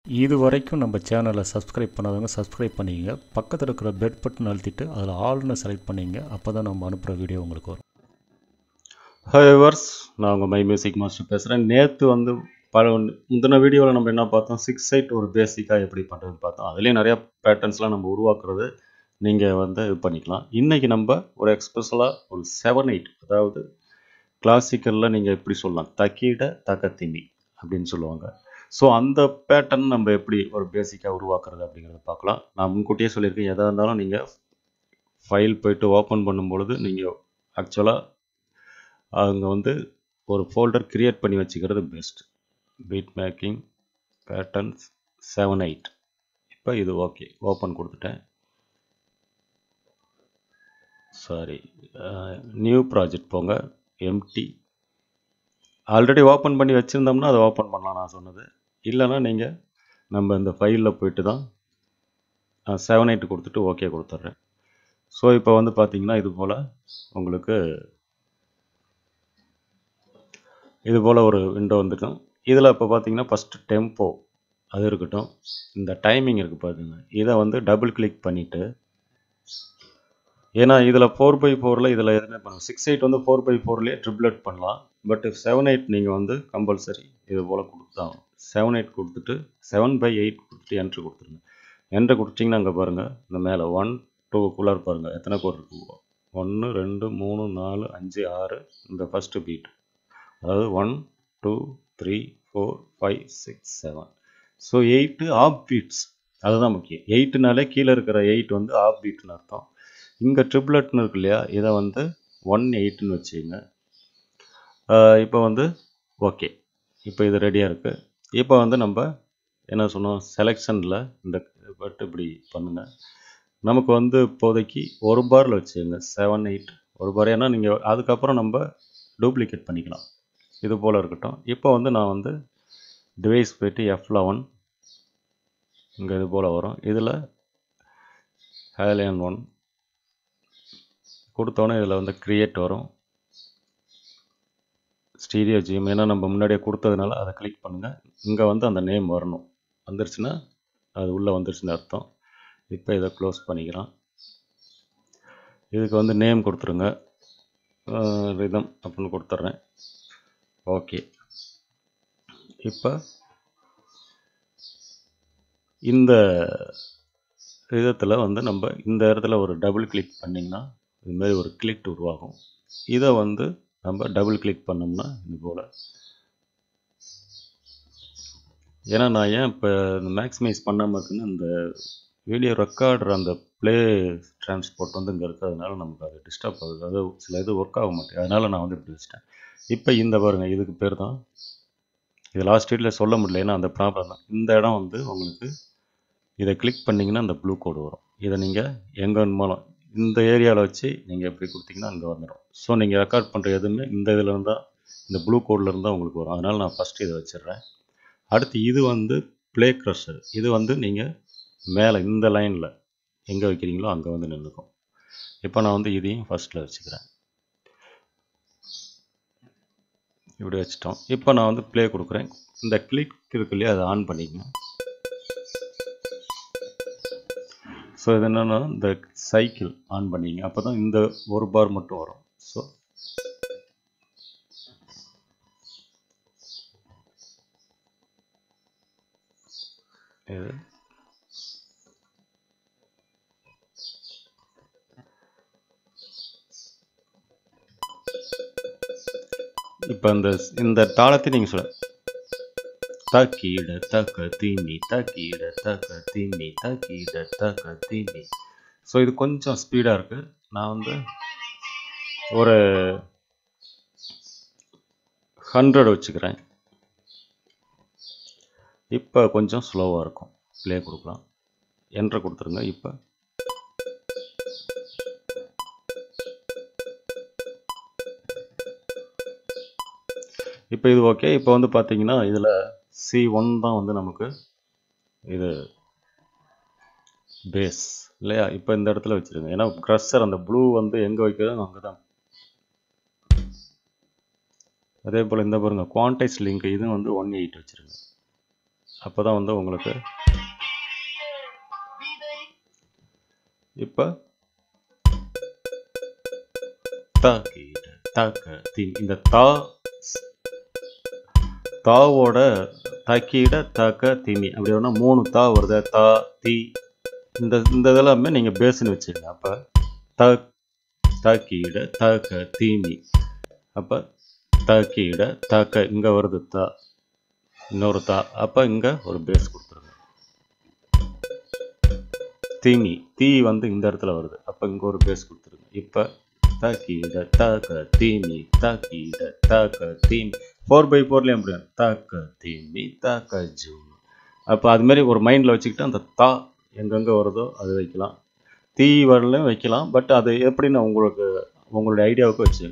இது வரைக்கும் நம்ம சேனலை சப்ஸ்கிரைப் பண்ணாதவங்க சப்ஸ்கிரைப் பண்ணிக்கங்க பக்கத்தில் இருக்கிற பெட் பட்டன் அழுத்திட்டு அதில் ஆல்னு செலக்ட் பண்ணிங்க அப்போ தான் நம்ம அனுப்புகிற வீடியோ உங்களுக்கு வரும் ஹைவர்ஸ் நான் உங்கள் மை மியூசிக் மாஸ்டர் பேசுகிறேன் நேற்று வந்து பல முந்தின வீடியோவில் நம்ம என்ன பார்த்தோம் சிக்ஸ் எயிட் ஒரு பேசிக்காக எப்படி பண்ணுறதுன்னு பார்த்தோம் அதுலேயும் நிறையா பேட்டர்ன்ஸ்லாம் நம்ம உருவாக்குறது நீங்கள் வந்து இது பண்ணிக்கலாம் இன்றைக்கி நம்ம ஒரு எக்ஸ்பெஷலாக ஒரு செவன் எயிட் அதாவது கிளாசிக்கலில் நீங்கள் எப்படி சொல்லலாம் தக்கீட தக்கத்திமி அப்படின்னு சொல்லுவாங்க ஸோ அந்த பேட்டர்ன் நம்ம எப்படி ஒரு பேசிக்காக உருவாக்குறது அப்படிங்கிறத பார்க்கலாம் நான் முன்கூட்டியே சொல்லியிருக்கேன் எதாக இருந்தாலும் நீங்கள் ஃபைல் போயிட்டு ஓப்பன் பண்ணும்பொழுது நீங்கள் ஆக்சுவலாக அவங்க வந்து ஒரு ஃபோல்டர் கிரியேட் பண்ணி வச்சுக்கிறது best beat making patterns seven eight இப்போ இது ஓகே ஓப்பன் கொடுத்துட்டேன் சாரி நியூ ப்ராஜெக்ட் போங்க எம்டி ஆல்ரெடி ஓப்பன் பண்ணி வச்சுருந்தோம்னா அதை ஓப்பன் பண்ணலாம் நான் சொன்னது இல்லைன்னா நீங்கள் நம்ம இந்த ஃபைலில் போயிட்டு தான் செவன் எயிட் கொடுத்துட்டு ஓகே கொடுத்துட்றேன் ஸோ இப்போ வந்து பார்த்தீங்கன்னா இது போல் உங்களுக்கு இது போல் ஒரு விண்டோ வந்துடும் இதில் இப்போ பார்த்தீங்கன்னா ஃபஸ்ட்டு டெம்போ அது இருக்கட்டும் இந்த டைமிங் இருக்குது பாருங்க இதை வந்து டபுள் கிளிக் பண்ணிவிட்டு ஏன்னா இதில் ஃபோர் பை ஃபோரில் இதில் எதுவுமே பண்ணலாம் சிக்ஸ் எயிட் வந்து ஃபோர் பை ஃபோர்லேயே ட்ரிப்ளெட் பண்ணலாம் பட் செவன் எயிட் நீங்கள் வந்து கம்பல்சரி இது போல் கொடுத்தான் செவன் எயிட் கொடுத்துட்டு செவன் பை எயிட் கொடுத்துட்டு என்ட்ரு கொடுத்துருங்க என்ட்ரு கொடுத்தீங்கன்னா அங்கே பாருங்கள் இந்த மேலே ஒன் டூ குள்ளார் பாருங்கள் எத்தனை கோர் இருக்கு ஒன்று ரெண்டு மூணு நாலு அஞ்சு ஆறு இந்த ஃபஸ்ட்டு பீட் அதாவது one two three four five six seven so eight of beats அதுதான் முக்கியம் எயிட்டுனாலே கீழே இருக்கிற எயிட் வந்து ஆஃப் பீட்னு அர்த்தம் இங்கே ட்ரிப்ளட்னு இருக்கு இல்லையா இதை வந்து ஒன் எயிட்னு வச்சுங்க இப்போ வந்து ஓகே இப்போ இது ரெடியாக இருக்குது இப்போ வந்து நம்ம என்ன சொன்னோம் செலெக்ஷனில் இந்த பட்டு இப்படி பண்ணுங்கள் நமக்கு வந்து இப்போதைக்கு ஒரு பாரில் வச்சுங்க செவன் எயிட் ஒரு பார் ஏன்னா நீங்கள் அதுக்கப்புறம் நம்ம டூப்ளிகேட் பண்ணிக்கலாம் இது போல் இருக்கட்டும் இப்போ வந்து நான் வந்து டிவைஸ் போயிட்டு எஃப் லெவன் இங்கே இது போல் வரும் இதில் ஹேலியன் ஒன் கொடுத்தோன்னே இதில் வந்து க்ரியேட் வரும் ஸ்டீரியோ ஜிஎம் ஏன்னா நம்ம முன்னாடியே கொடுத்ததுனால அதை கிளிக் பண்ணுங்கள் இங்கே வந்து அந்த நேம் வரணும் வந்துருச்சுன்னா அது உள்ளே வந்துருச்சுன்னு அர்த்தம் இப்போ இதை க்ளோஸ் பண்ணிக்கலாம் இதுக்கு வந்து நேம் கொடுத்துருங்க ரிதம் அப்படின்னு கொடுத்துட்றேன் ஓகே இப்போ இந்த விதத்தில் வந்து நம்ம இந்த இடத்துல ஒரு டபுள் கிளிக் பண்ணிங்கன்னா இதுமாரி ஒரு கிளிக் உருவாகும் இதை வந்து நம்ம டபுள் கிளிக் பண்ணோம்னா இது போல் ஏன்னா நான் ஏன் இப்போ இந்த மேக்ஸிமைஸ் பண்ணாமல் இருக்குன்னு இந்த வீடியோ ரெக்கார்டர் அந்த ப்ளே டிரான்ஸ்போர்ட் வந்து இங்கே இருக்கிறதுனால நமக்கு அது டிஸ்டர்ப் ஆகுது அது சில இது ஒர்க் ஆக மாட்டேங்குது அதனால் நான் வந்து இப்படி வச்சிட்டேன் இப்போ இந்த பாருங்கள் இதுக்கு பேர் தான் இது லாஸ்ட் வீட்டில் சொல்ல முடியல ஏன்னா அந்த ப்ராப்ளம் தான் இந்த இடம் வந்து உங்களுக்கு இதை கிளிக் பண்ணிங்கன்னா அந்த ப்ளூ கோடு வரும் இதை நீங்கள் எங்கே மூலம் இந்த ஏரியாவில் வச்சு நீங்கள் எப்படி கொடுத்தீங்கன்னா அங்கே வந்துடும் ஸோ நீங்கள் ரெக்கார்ட் பண்ணுற எதுவுமே இந்த இதில் இருந்தால் இந்த ப்ளூ கோடில் இருந்தால் உங்களுக்கு வரும் அதனால் நான் ஃபஸ்ட்டு இதை வச்சிடுறேன் அடுத்து இது வந்து ப்ளே க்ரஷர் இது வந்து நீங்கள் மேலே இந்த லைனில் எங்கே வைக்கிறீங்களோ அங்கே வந்து நின்றுக்கும் இப்போ நான் வந்து இதையும் ஃபஸ்ட்டில் வச்சுக்கிறேன் இப்படி வச்சிட்டோம் இப்போ நான் வந்து ப்ளே கொடுக்குறேன் இந்த கிளிக் இருக்கு இல்லையா அதை ஆன் பண்ணிக்கங்க ஸோ இது என்னென்னா இந்த சைக்கிள் ஆன் பண்ணிங்க அப்போ தான் இந்த ஒரு பார் மட்டும் வரும் ஸோ இது இப்போ இந்த இந்த தாளத்தை நீங்கள் சொல்ல தக்கீட தக்க தீமி தக்கீட தக்க தீமி தக்கீட தக்க தீமி ஸோ இது கொஞ்சம் ஸ்பீடாக இருக்குது நான் வந்து ஒரு ஹண்ட்ரட் வச்சுக்கிறேன் இப்போ கொஞ்சம் ஸ்லோவாக இருக்கும் ப்ளே கொடுக்கலாம் என்ட்ரு கொடுத்துருங்க இப்போ இப்போ இது ஓகே இப்போ வந்து பார்த்தீங்கன்னா இதில் சி ஒன் தான் வந்து நமக்கு இது பேஸ் இல்லையா இப்போ இந்த இடத்துல வச்சுருங்க ஏன்னா க்ரஷர் அந்த ப்ளூ வந்து எங்கே வைக்கிறதோ அங்கே தான் அதே போல் இந்த பாருங்க குவான்டைஸ் லிங்க் இதுவும் வந்து ஒன் எயிட் வச்சுருங்க அப்போ தான் வந்து உங்களுக்கு இப்போ தாக்கிட தாக்க தீ இந்த தா தாவோட தாக்கிட தாக்க தீமி அப்படி வேணா மூணு தா வருது தா தீ இந்த இந்த இதெல்லாமே நீங்கள் பேஸ்னு வச்சுக்கங்க அப்போ த தாக்கிட தாக்க தீமி அப்போ தாக்கிட தாக்க இங்கே வருது தா இன்னொரு தா அப்போ இங்கே ஒரு பேஸ் கொடுத்துருங்க தீமி தீ வந்து இந்த இடத்துல வருது அப்போ இங்கே ஒரு பேஸ் கொடுத்துருங்க இப்போ தாக்கிட தாக்க தீமி தாக்கிட தாக்க தீமி ஃபோர் பை ஃபோர்லேயும் அப்படி தாக்க தீமி தாக்க ஜூம் அப்போ அதுமாரி ஒரு மைண்டில் வச்சுக்கிட்டு அந்த தா எங்கெங்கே வருதோ அது வைக்கலாம் தீ வரலையும் வைக்கலாம் பட் அது எப்படின்னு உங்களுக்கு உங்களுடைய ஐடியாவுக்கு வச்சு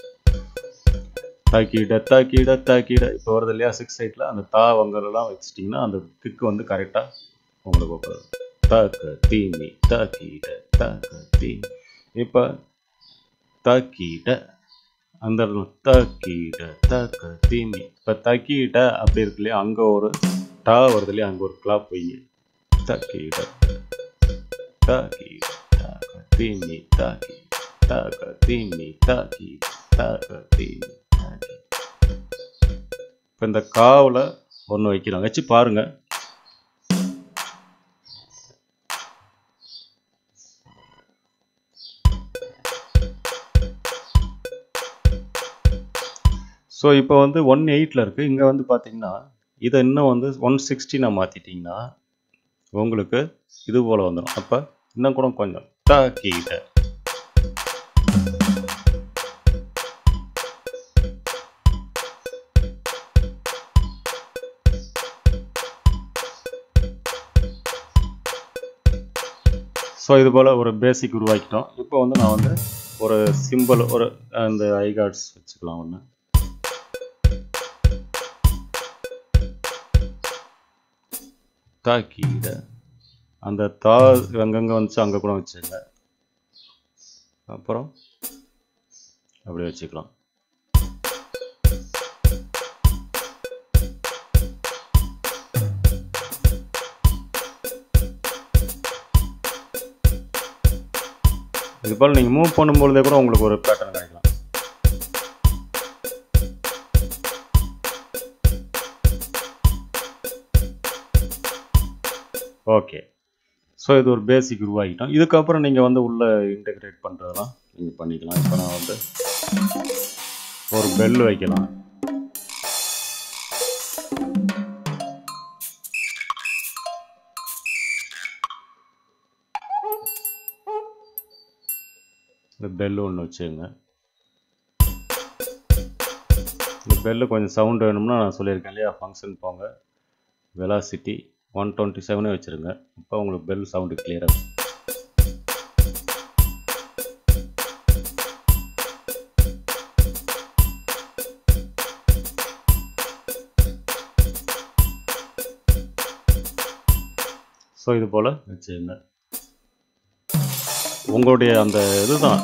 தாக்கிட தாக்கிட தாக்கிட இப்போ வருது இல்லையா சிக்ஸ் எயிட்டில் அந்த தா வங்கலாம் வச்சிட்டிங்கன்னா அந்த கிக்கு வந்து கரெக்டாக உங்களுக்கு உட்காரும் தாக்க தீமி தாக்கிட தாக்க தீமி இப்போ தாக்கிட அந்த இடத்துல தாக்கிட தாக்க தீமி இப்போ தக்கிட்ட அப்படி இருக்கு இல்லையா அங்கே ஒரு டா வருது இல்லையா அங்கே ஒரு கிளாப் வைங்க தாக்கிட தாக்கிட தாக்க தீமி தாக்கி தாக்க தீமி தாக்கி தாக்க தீமி தாக்கி இப்போ இந்த காவில் ஒன்று வைக்கலாம் வச்சு பாருங்க ஸோ இப்போ வந்து ஒன் எயிட்டில் இருக்குது இங்கே வந்து பார்த்தீங்கன்னா இதை இன்னும் வந்து ஒன் சிக்ஸ்டினா மாற்றிட்டிங்கன்னா உங்களுக்கு இது போல் வந்துடும் அப்போ இன்னும் கூட கொஞ்சம் தாக்கிட்ட ஸோ இது போல் ஒரு பேசிக் உருவாக்கிட்டோம் இப்போ வந்து நான் வந்து ஒரு சிம்பிள் ஒரு அந்த ஐகார்ட்ஸ் வச்சுக்கலாம் ஒன்று தாக்கிட அந்த தா அங்கங்கே வந்துச்சு அங்கே கூட வச்சுங்க அப்புறம் அப்படி வச்சுக்கலாம் இது போல் நீங்கள் மூவ் பண்ணும்பொழுதே கூட உங்களுக்கு ஒரு பேட்டர்ன் கிடைக்கலாம் ஓகே ஸோ இது ஒரு பேசிக் உருவாக்கிட்டோம் இதுக்கப்புறம் நீங்கள் வந்து உள்ளே இன்டெகிரேட் பண்ணுறதெல்லாம் நீங்கள் பண்ணிக்கலாம் இப்போ நான் வந்து ஒரு பெல் வைக்கலாம் இந்த பெல்லு ஒன்று வச்சுங்க இந்த பெல்லு கொஞ்சம் சவுண்ட் வேணும்னா நான் சொல்லியிருக்கேன் இல்லையா ஃபங்க்ஷன் போங்க வெலாசிட்டி ஒன் டுவெண்ட்டி செவனே வச்சுருங்க இப்போ உங்களுக்கு பெல் சவுண்டு கிளியராக ஸோ இது போல் வச்சுருங்க உங்களுடைய அந்த இதுதான்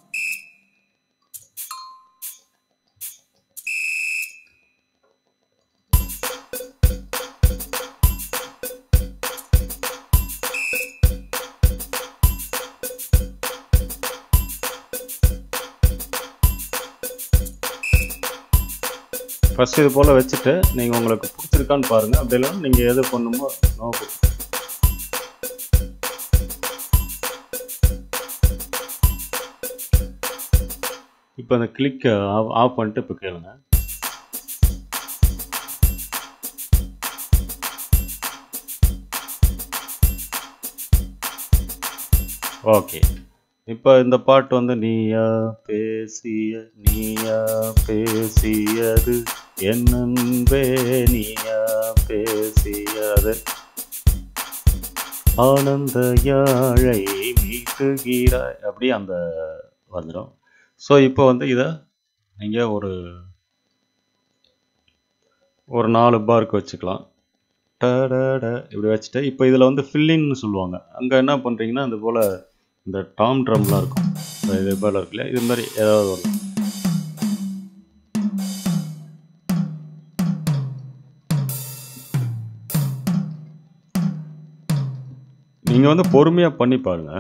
ஃபஸ்ட் இது போல் வச்சுட்டு நீங்கள் உங்களுக்கு பிடிச்சிருக்கான்னு பாருங்கள் அப்படி இல்லைன்னா நீங்கள் எது பண்ணுமோ நோ இப்போ அந்த கிளிக் ஆஃப் ஆஃப் பண்ணிட்டு இப்போ கேளுங்க ஓகே இப்போ இந்த பாட்டு வந்து நீயா பேசிய நீயா பேசியது என்னன்பே நீயா பேசியது ஆனந்த யாழை மீட்டுகிறாய் அப்படி அந்த வந்துடும் ஸோ இப்போ வந்து இதை நீங்கள் ஒரு ஒரு நாலு பார்க்கு வச்சுக்கலாம் டடட இப்படி வச்சுட்டு இப்போ இதில் வந்து ஃபில்லின்னு சொல்லுவாங்க அங்கே என்ன பண்ணுறீங்கன்னா அது போல் இந்த டாம் ட்ரம்லாம் இருக்கும் So, இது போல் இருக்குல்ல இது மாதிரி ஏதாவது ஒரு நீங்கள் வந்து பொறுமையாக பண்ணி பாருங்க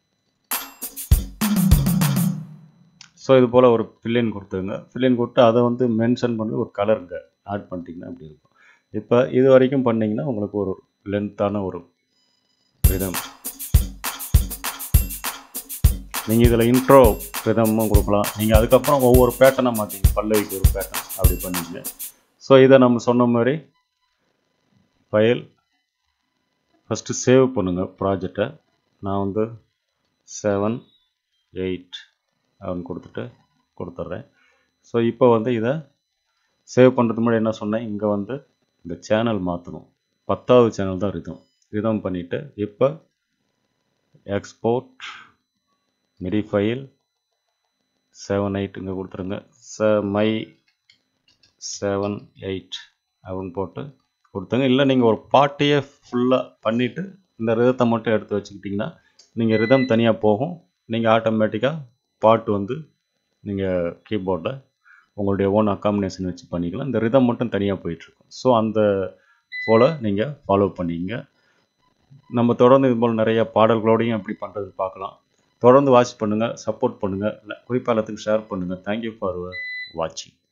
ஸோ இது போல் ஒரு ஃபில்லின் கொடுத்துருங்க ஃபில்லின் கொடுத்து அதை வந்து மென்ஷன் பண்ணி ஒரு கலருங்க ஆட் பண்ணிட்டீங்கன்னா அப்படி இருக்கும் இப்போ இது வரைக்கும் பண்ணிங்கன்னா உங்களுக்கு ஒரு லென்த்தான ஒரு ரிதம் நீங்கள் இதில் இன்ட்ரோ ரிதமும் கொடுக்கலாம் நீங்கள் அதுக்கப்புறம் ஒவ்வொரு பேட்டர்னாக மாற்றிங்க பல்லவிக்கு ஒரு பேட்டர்ன் அப்படி பண்ணிங்க ஸோ இதை நம்ம சொன்ன மாதிரி ஃபைல் ஃபஸ்ட்டு சேவ் பண்ணுங்கள் ப்ராஜெக்டை நான் வந்து செவன் எயிட் அப்படின்னு கொடுத்துட்டு கொடுத்துட்றேன் ஸோ இப்போ வந்து இதை சேவ் பண்ணுறதுக்கு முன்னாடி என்ன சொன்னேன் இங்கே வந்து இந்த சேனல் மாற்றணும் பத்தாவது சேனல் தான் ரிதம் ரிதம் பண்ணிவிட்டு இப்போ export MIDI file seven eight இங்கே கொடுத்துருங்க ச மை செவன் எயிட் அப்படின்னு போட்டு கொடுத்துங்க இல்லை நீங்கள் ஒரு பாட்டையே ஃபுல்லாக பண்ணிவிட்டு இந்த ரிதத்தை மட்டும் எடுத்து வச்சுக்கிட்டிங்கன்னா நீங்கள் ரிதம் தனியாக போகும் நீங்கள் ஆட்டோமேட்டிக்காக பாட்டு வந்து நீங்கள் கீபோர்டில் உங்களுடைய ஓன் அக்காமினேஷன் வச்சு பண்ணிக்கலாம் இந்த ரிதம் மட்டும் தனியாக போயிட்டுருக்கும் ஸோ அந்த போல் நீங்கள் ஃபாலோ பண்ணிங்க நம்ம தொடர்ந்து இது போல் நிறைய பாடல்களோடையும் எப்படி பண்ணுறது பார்க்கலாம் தொடர்ந்து வாட்ச் பண்ணுங்கள் சப்போர்ட் பண்ணுங்கள் குறிப்பாக எல்லாத்துக்கும் ஷேர் பண்ணுங்கள் தேங்க்யூ ஃபார் வாட்சிங்